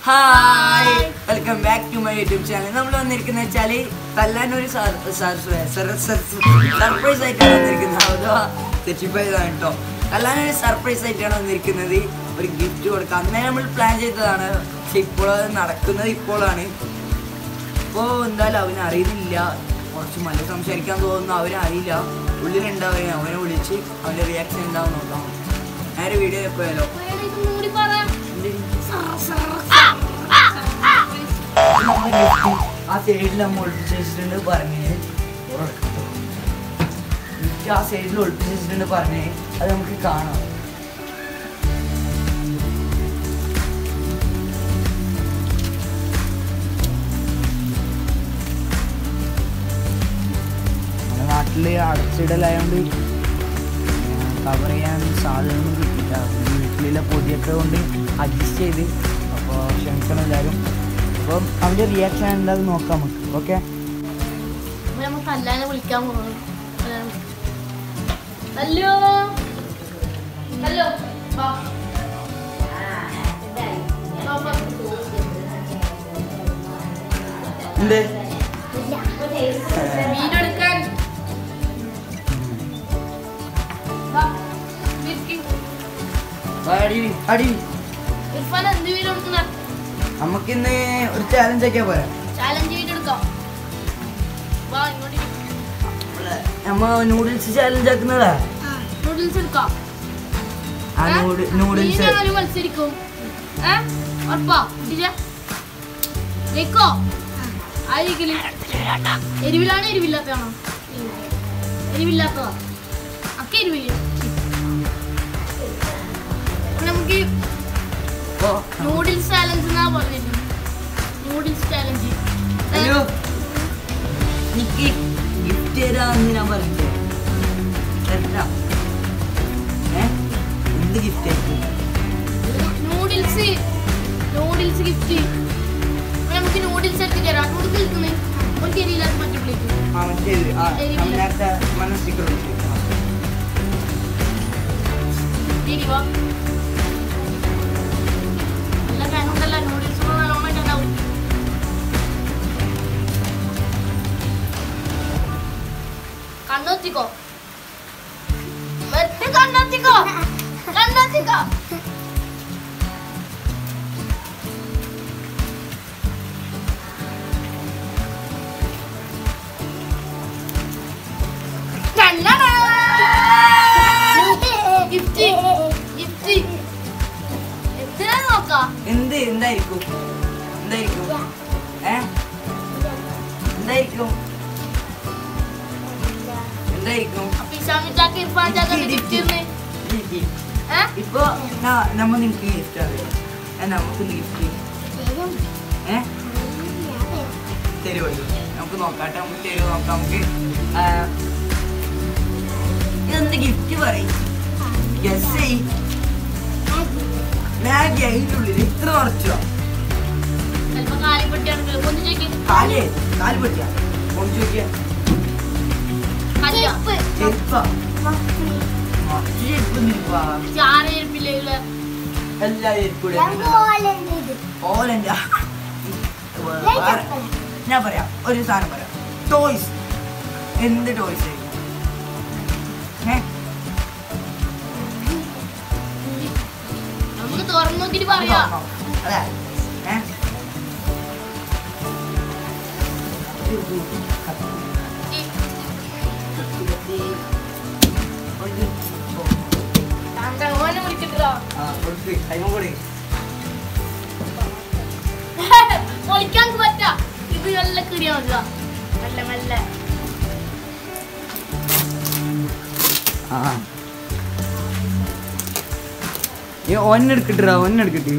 Hi welcome back to my YouTube channel നമ്മൾ വന്നിരിക്കുന്ന വെച്ചാല് തല്ലാനൊരു സർപ്രൈസ് ആയിട്ടാണ് വന്നിരിക്കുന്നത് അതോ തെറ്റിപ്പോയതാണ് കേട്ടോ തല്ലാനൊരു സർപ്രൈസ് ആയിട്ടാണ് വന്നിരിക്കുന്നത് ഒരു ഗിഫ്റ്റ് കൊടുക്കാം അന്നേ നമ്മൾ പ്ലാൻ ചെയ്തതാണ് പക്ഷെ ഇപ്പോൾ അത് നടക്കുന്നത് ഇപ്പോഴാണ് ഇപ്പോൾ എന്തായാലും അവന് അറിയുന്നില്ല കുറച്ച് മല സംസാരിക്കാൻ തോന്നുന്നു അവന് അറിയില്ല ഉള്ളിലുണ്ടാവുക അവനെ വിളിച്ച് അവൻ്റെ റിയാക്ഷൻ എന്താവും നോക്കാം നേരെ വീഡിയോ പോയാലോ ആ സൈഡിൽ നമ്മൾ ഒളിപ്പിച്ച് വെച്ചിട്ടുണ്ട് പറഞ്ഞ് ആ സൈഡിൽ ഒളിപ്പിച്ച് വെച്ചിട്ടുണ്ട് പറഞ്ഞ് അത് നമുക്ക് കാണാം നമ്മുടെ നാട്ടിൽ അടച്ചിടലായതുകൊണ്ട് കവർ ചെയ്യാൻ സാധ്യതയൊന്നും കിട്ടില്ല വീട്ടിലെ പൊതിയൊക്കെ കൊണ്ട് അഡ്ജസ്റ്റ് ചെയ്ത് അപ്പോൾ ക്ഷമിക്കണം എല്ലാവരും അപ്പം അവൻ്റെ റിയാക്ഷൻ എന്താണെന്ന് നോക്കാം നമുക്ക് ഓക്കെ നമുക്ക് കല്ലാനെ വിളിക്കാൻ പോകുന്നു ഹലോ ഹലോ വാ. വാ, വാ. എന്ത് വീഡിയോ എടുക്കാൻ വാ, ഇരിക്ക്. അടി അടി ഇർഫാൻ എന്ത് വീഡിയോ എടുക്കുന്ന നമുക്കിന്ന് ഒരു ചാലഞ്ച് ഒക്കെ പോരാ ചാലഞ്ച് വീഡിയോ എടുക്കാം വാ ഇങ്ങോട്ട് ഇരി. നമ്മ നൂഡിൽസ് ചാലഞ്ച് ആക്കുന്നതാ നൂഡിൽസ് എടുക്കാം ആ നൂഡ് നൂഡിൽസ് നീ മത്സരിക്കും ഏ ഉറപ്പാ കുട്ടിച്ച ജയിക്കോ ആയിരിക്കല് എരിവിലാണോ എരിവില്ലാത്തതാണോ എരിവില്ലാത്തതാ അക്ക എരിവില്ല അപ്പൊ നമുക്ക് നൂഡിൽസ് ചാലഞ്ച് എന്നാ പറഞ്ഞിരുന്നത് നൂഡിൽസ് ചാലഞ്ച് ഹലോ എനിക്ക് ഗിഫ്റ്റ് തരാന്ന് ഞാൻ പറഞ്ഞില്ലേ തരാം ഏ എന്ത് ഗിഫ്റ്റ് ആയിരിക്കും നൂഡിൽസ് നൂഡിൽസ് ഗിഫ്റ്റ് നമുക്ക് നൂഡിൽസ് എടുത്ത് തരാം നൂഡിൽസ് എടുക്കുന്നത് ഒരു എരിയില്ലാത്ത മറ്റു പ്ലേറ്റ് ആ മറ്റേ ഇത്. ആ എരിവില്ല. നമ്മൾ നേരത്തെ മനസ്സിൽ എരിവാ നല്ല കണ്ടുണ്ടല്ല നൂഡിൽസ് നല്ലോണം ഉണ്ടാവും കണ്ണൊത്തിക്കോ വെറുതെ കണ്ണൊത്തിക്കോ കണ്ണൊത്തിക്കോ ഗിഫ്റ്റ് ഗിഫ്റ്റ് എന്തിനാ നോക്കാം എന്ത് എന്തായിരിക്കും എന്തായിരിക്കും ഏ എന്തായിരിക്കും എന്തായിരിക്കും അപ്പൊ ഇഷാമിറ്റാക്ക് ഇർഫാൻ ചാക്ക് ഗിഫ്റ്റ് ഇരിക്ക്. ഏഹ് ഇപ്പൊ നാ- നമ്മ നിനക്ക് ഗിഫ്റ്റ് അറിയാം ഏ, നമുക്ക് ഗിഫ്റ്റ് ഏ തരുമോ നമുക്ക് നോക്കാട്ടെ നമുക്ക് തരുമോ നോക്കാം നമുക്ക് ആ, ഇതെന്ത് ഗിഫ്റ്റ് പറയും ഗസ് ചെയ് മാഗി അതിൻ്റെ ഉള്ളിൽ ഇത്ര നിറച്ചോ ചിലപ്പോ കാലിപ്പട്ടിയാണെങ്കിൽ ഒന്ന് ചോദിക്കും കാല് കാല് പറ്റിയ കൊണ്ട് ചോദിക്കുക ചെരുപ്പാ ആ, ഈ ചെരുപ്പൊന്നുമില്ല. ചാര ചെരുപ്പില്ലേ എല്ലാ ചെരുപ്പൂടെ ഓലന്റെ ഞാൻ പറയാം ഒരു സാധനം പറയാം ടോയ്സ് എന്ത് ടോയ്സ് ഏ നമുക്ക് തുറന്നു നോക്കിട്ട് പറയാം അതെ ഏ ഓനെ വിളിക്കട്ടോ പൊളിക്കാൻ പറ്റാ ഇത് നല്ല കിറിയാ മതിയാ മെല്ലെ മെല്ലെ ഒന്നെടുക്കട്ടാ ഒന്നെടുക്കട്ടെ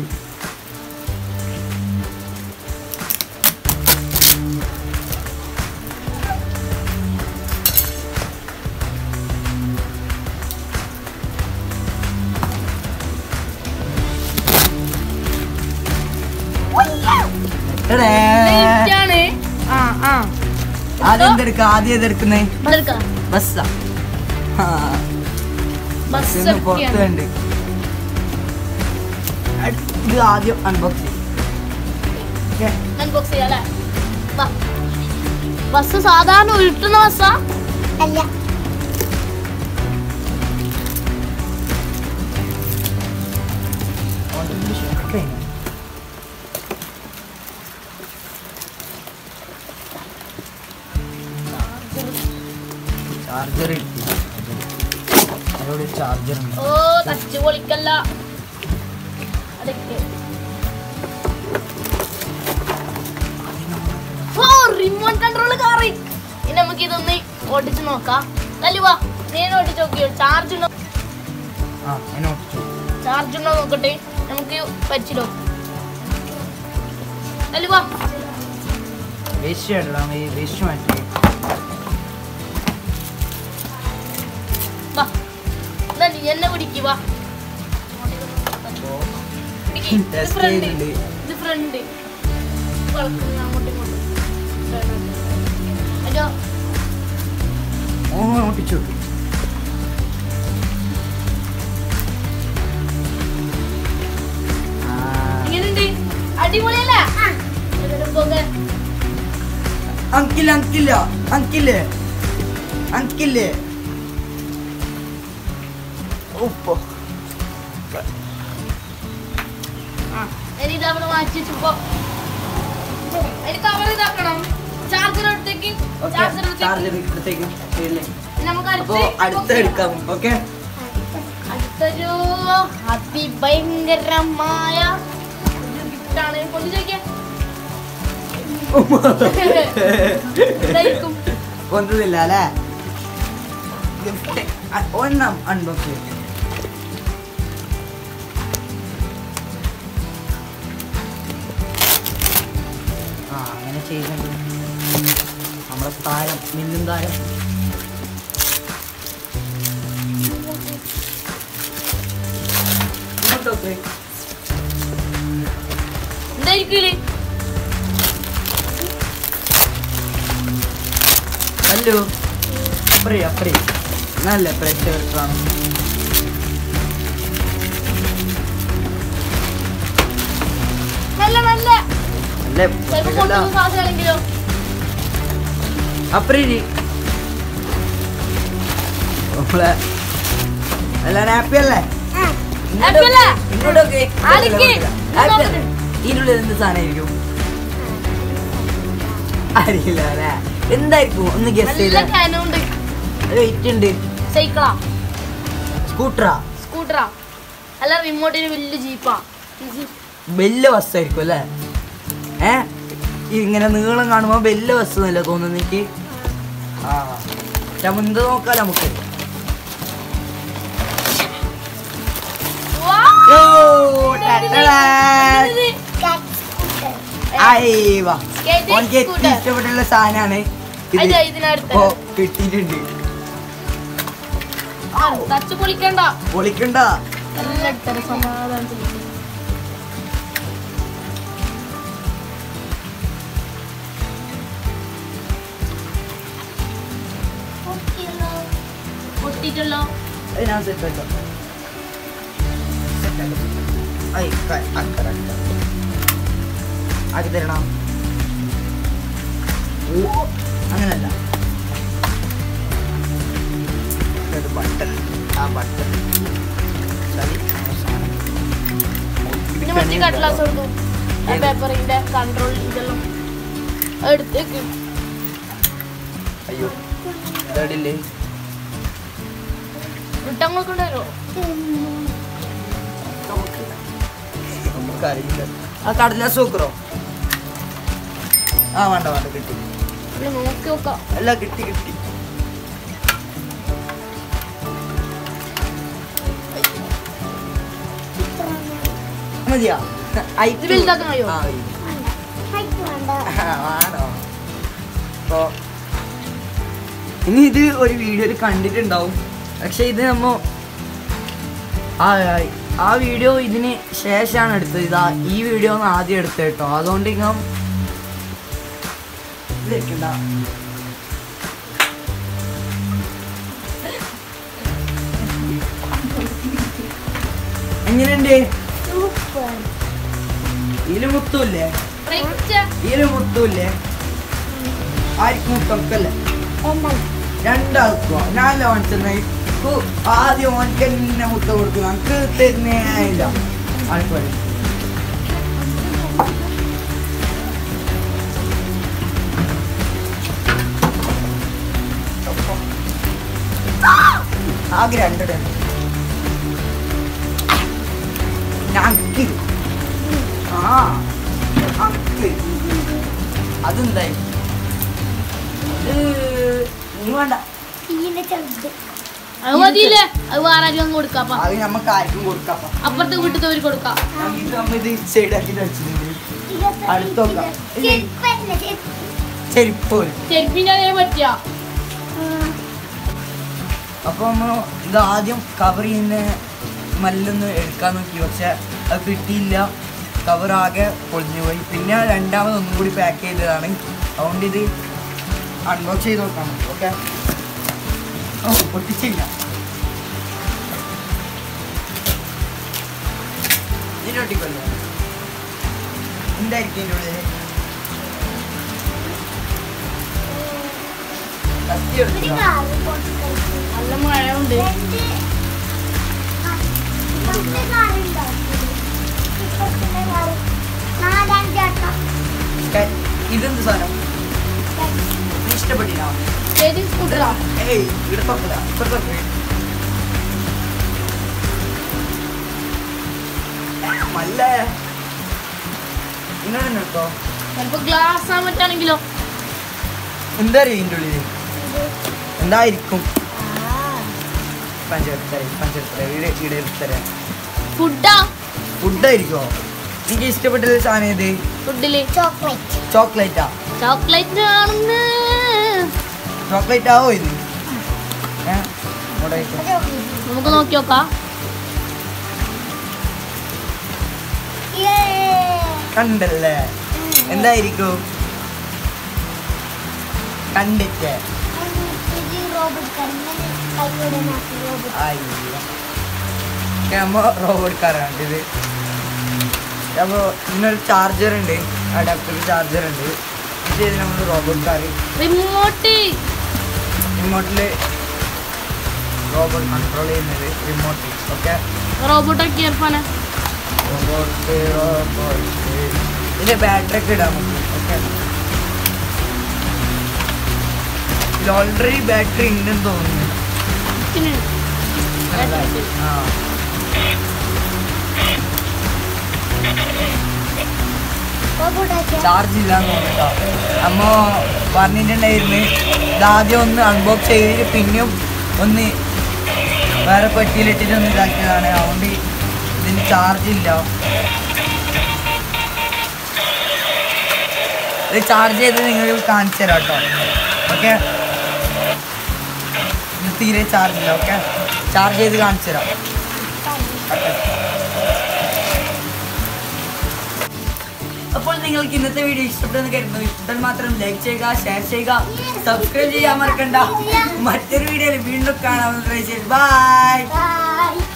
ആണ് ആ ആ ആദ്യം എന്തെടുക്ക ആദ്യം ഏതെടുക്കുന്നേ ഇതെടുക്കാം ബസ്സാ ബസ് ബസ് പുറത്ത് വേണ്ട ഇത് ആദ്യം അൺബോക്സ് ചെയ്യും ഓക്കെ അൺബോക്സ് ചെയ്യാം അല്ലേ വാ ബസ് സാധാരണ ഉരുട്ടുന്ന ബസ്സാ അല്ല ചാർജർ അതോടെ ചാർജർ ഉണ്ട് ഓ തച്ച് പൊളിക്കല്ല അതൊക്കെ ഓ റിമോട്ട് കൺട്രോൾ കാറി ഇനി നമുക്ക് ഇതൊന്ന് ഓടിച്ച് നോക്കാം അല്ലേ വാ ഞാൻ ഓടിച്ച് നോക്കിയോ ചാർജ് ഉണ്ടോ ആ ഞാൻ ഓടിച്ചു ചാർജ് ഉണ്ടോ നോക്കട്ടെ നമുക്ക് പരിച്ചിടോ അല്ലേ വാ വേശ്യല്ല ഈ വേശ്യ മാറ്റി വാ എന്നാ നീ എന്നെ പിടിക്ക് വാ പിടിക്ക്. ഇത് Test front. ചെയ്യുന്നുണ്ട്. ഇത് ഫ്രണ്ട് വളക്കുന്നു അങ്ങോട്ടും ഇങ്ങോട്ടും അയ്യോ ഓ ഓടിച്ചു ആ എങ്ങനെയുണ്ട് അടിപൊളിയല്ലേ ഇതില് പോകെ. അങ്കില്ല അങ്കില്ല അങ്കില്ലേ അങ്കില്ലേ ഉപ്പോ ആ, ഇനി ഇത് അവിടെ മാറ്റി വെച്ചപ്പോ ഇനി കവർ ഇതാക്കണം ചാർജർ എടുത്തേക്ക് ചാർജർ ചാർജർ എടുത്തേക്ക് ഇപ്പഴത്തേക്കും ശരിയല്ലേ നമുക്ക് അപ്പൊ അടുത്ത അടുത്ത എടുക്കാം ഓക്കെ അടുത്തൊരു അതിഭയങ്കരമായ ഒരു ഗിഫ്റ്റാണ് കൊണ്ട് ചോദിക്കാൻ എന്തായിരിക്കും കൊന്നതില്ല അല്ലേ ഗിഫ്റ്റ് ഒന്നാം അൺബോക്സ് ആ അങ്ങനെ ചെയ്യുന്നുണ്ട് നമ്മളെ താരം മിന്നും താരം ഇങ്ങോട്ടോക്ക് എന്തായിരിക്കും ഇതില്? ഹലോ അപ്പറേ അപ്പറേ നല്ല പ്രഷർ ആണ് നല്ല നല്ല നല്ല ചിലപ്പോ കൊണ്ടുവന്ന സാധനമാണെങ്കിലോ അപ്പറേ നമ്മളെ എല്ലാരും ഹാപ്പി അല്ലേ Happy അല്ലേ? ഇങ്ങോട്ടൊക്കെ ആലിക്ക്. ഇതിനുള്ളിൽ എന്ത് സാധനമായിരിക്കും അറിയില്ല അല്ലേ എന്തായിരിക്കും ഒന്ന് ഗസ് നല്ല ചെയ്ത കാനുണ്ട് വെയിറ്റ് ഉണ്ട് സൈക്കിളാ സ്കൂട്ടറാ സ്കൂട്ടറാ അല്ല റിമോട്ടിന് വലിയ ജീപ്പാ വലിയ ബസ്സായിരിക്കും അല്ലേ ഏ ഇങ്ങനെ നീളം കാണുമ്പോ വലിയ ബസ് എന്നല്ലേ തോന്നുന്നു എനിക്ക് ആ പക്ഷെ മുന്ത് നോക്കാലോ നമുക്ക് യോ, ടാറ്റാ. ആയ് വാ. ഓനിക്ക് ഏറ്റവും ഇഷ്ടപ്പെട്ടുള്ള സാധനമാണ് ഇത് ഇതിനടുത്ത് ഇപ്പൊ കിട്ടിയിട്ടുണ്ട് തച്ച് പൊളിക്കണ്ട പൊളിക്കണ്ട നല്ല ഇട്ടര സമാധാനത്തിൽ പൊട്ടിട്ടല്ലോ അത് ഞാൻ സെറ്റ് ആക്കാം സെറ്റ് ആക്കാം ഐ ക- അക്കര അക്കര. ആക്കി തരണം ഓ അങ്ങനല്ല ഒരു ബട്ടൺ ആ ബട്ടൺ സരി അവസാനം പിന്നെ മറ്റേ കട്ട്ലാസ് കൊടുത്തു പേപ്പറിന്റെ കൺട്രോൾ ഇതെല്ലാം എടുത്തേക്ക് അയ്യോ ഇതടില്ലേ വിട്ടങ്ങൾ കൊണ്ടുവരോ നമുക്കറിയില്ല ആ കടലാസ് നോക്കറോ ആ വേണ്ട വേണ്ട കിട്ടി ഇവിടെ നോക്കി നോക്കാം എല്ലാം കിട്ടി കിട്ടി മതിയാ ഇത് വലുതാക്കാൻ കഴിയോ? ആ, ഹൈറ്റ് വേണ്ട ആ, ആണോ അപ്പൊ ഇനി ഇത് ഒരു വീഡിയോയിൽ കണ്ടിട്ടുണ്ടാവും പക്ഷെ ഇത് നമ്മ ആ ആ- ആ വീഡിയോ ഇതിന് ശേഷമാണ് എടുത്തത് ഇതാ ഈ വീഡിയോ ഒന്ന് ആദ്യം എടുത്തത് കേട്ടോ അതുകൊണ്ട് ഇങ്ങനെ ഇത് വെക്കണ്ട. എങ്ങനെയുണ്ട് സൂപ്പർ ഇതില് മുത്തൂല്ലേ റൈറ്റ് ഇതില് മുത്തൂല്ലേ ആർക്കും മുത്തൊക്കല്ലേ രണ്ടാൾക്കോ ഞാൻ ലോണിച്ചെന്ന ആദ്യം ഓനക്ക് തന്നെ മുട്ട കൊടുത്തു നമുക്ക് തരുന്നേ ഇല്ല ആൾക്ക് പറയും ആകെ രണ്ടിട ഞക്ക് ആ ഞക്ക് അതെന്തായി അത് നീ വേണ്ട ഇതിന്റെ ചെറുത് അത് മതിയില്ലേ അത് വേറെ ആരും അങ്ങ് കൊടുക്കാം അപ്പൊ അത് നമുക്ക് ആർക്കും കൊടുക്കാം അപ്പുറത്തെ വീട്ടിൽ കൊടുക്കാം ഇത് നമ്മ ഇത് സൈഡാക്കി വെച്ചിട്ടുണ്ട് അടുത്ത് നോക്കാം. ചെരുപ്പ് പോലെ ചെരുപ്പിന്റെ അതേ പറ്റിയ അപ്പൊ നമ്മ ഇത് ആദ്യം കവർ ചെയ്യുന്ന മല്ലൊന്ന് എടുക്കാൻ നോക്കി പക്ഷെ അത് കിട്ടിയില്ല കവർ ആകെ പൊളിഞ്ഞു പോയി പിന്നെ രണ്ടാമത് ഒന്നും കൂടി പാക്ക് ചെയ്തതാണ് അതുകൊണ്ട് ഇത് അൺബോക്സ് ചെയ്ത് നോക്കാം ഓക്കെ ഓ പൊട്ടിച്ചില്ല ഇതിനൊട്ടിക്കൊല്ലോ എന്തായിരിക്കും ഇതിൻ്റെ ഉള്ളിൽ കത്തി എടുക്കുക നല്ല മഴ ഉണ്ട് ഇതെന്ത് സാധനം നീ ഇഷ്ടപ്പെട്ടില്ല ഏത് സ്കൂട്ടറാ ഏയ് ഇവിടെ തൊക്കില്ല ഇവിടെ തൊക്ക് മല്ലേ ഇങ്ങനെ നിൽക്കോ ചിലപ്പോ ഗ്ലാസ് ആ മറ്റാണെങ്കിലോ എന്താ അറിയോ ഇതിൻ്റെ ഉള്ളിൽ എന്തായിരിക്കും പഞ്ചെടുത്തര പഞ്ചെടുത്തര ഇവിടെ ഇവിടെ എടുത്തര ഫുഡാ ഫുഡായിരിക്കോ എനിക്ക് ഇഷ്ടപ്പെട്ട സാധനം ഏത് ഫുഡില് ചോക്ലേറ്റ് ചോക്ലേറ്റാ ചോക്ലേറ്റ് ആണെന്ന് ചോക്ലേറ്റ് ആവോ ഇത് ഏ ഇവിടെ വെച്ചോ. നമുക്ക് നോക്കി നോക്കാം കണ്ടല്ലേ എന്തായിരിക്കും കണ്ടിട്ട് അയ്യോ നമ്മ റോബോട്ട് കാറാണ് ഇത് അപ്പോൾ ഇന്നൊരു ചാർജർ ഉണ്ട് അഡാപ്റ്റർ ചാർജർ ഉണ്ട് ഇത് നമ്മൾ റോബോട്ട് കാർ റിമോട്ട് റിമോട്ടിൽ റോബോട്ട് കൺട്രോൾ ചെയ്യുന്നത് റിമോട്ട് ഓക്കെ റോബോട്ടൊക്കെ ഇയർഫോണ് റോബോട്ട് റോബോട്ട് ഇതിൻ്റെ ബാറ്ററി ഒക്കെ ഇടാൻ പറ്റും ഓക്കെ ഇതിൽ ഓൾറെഡി ബാറ്ററി ഉണ്ടെന്ന് തോന്നുന്നു ആ ചാർജ് ഇല്ലാന്ന് തോന്നുട്ടോ അമ്മ പറഞ്ഞിട്ടുണ്ടായിരുന്നു ഇതാദ്യം ഒന്ന് അൺബോക്സ് ചെയ്തിട്ട് പിന്നെയും ഒന്ന് വേറെ പെട്ടിയിലിട്ടിട്ട് ഒന്ന് ഇതാക്കിയതാണ് അതുകൊണ്ട് ഇതിന് ചാർജ് ഇല്ല ഇത് ചാർജ് ചെയ്ത് നിങ്ങൾക്ക് കാണിച്ചു തരാം കേട്ടോ ഓക്കെ ഇത് തീരെ ചാർജ് ഇല്ല ഓക്കെ ചാർജ് ചെയ്ത് കാണിച്ചു തരാം അപ്പോൾ നിങ്ങൾക്ക് ഇന്നത്തെ വീഡിയോ ഇഷ്ടപ്പെട്ടെന്ന് കരുതുന്നു ഇഷ്ടപ്പെട്ടാൽ മാത്രം ലൈക്ക് ചെയ്യുക ഷെയർ ചെയ്യുക സബ്സ്ക്രൈബ് ചെയ്യാൻ മറക്കണ്ട മറ്റൊരു വീഡിയോയിൽ വീണ്ടും കാണാമെന്ന് ബൈ Bye.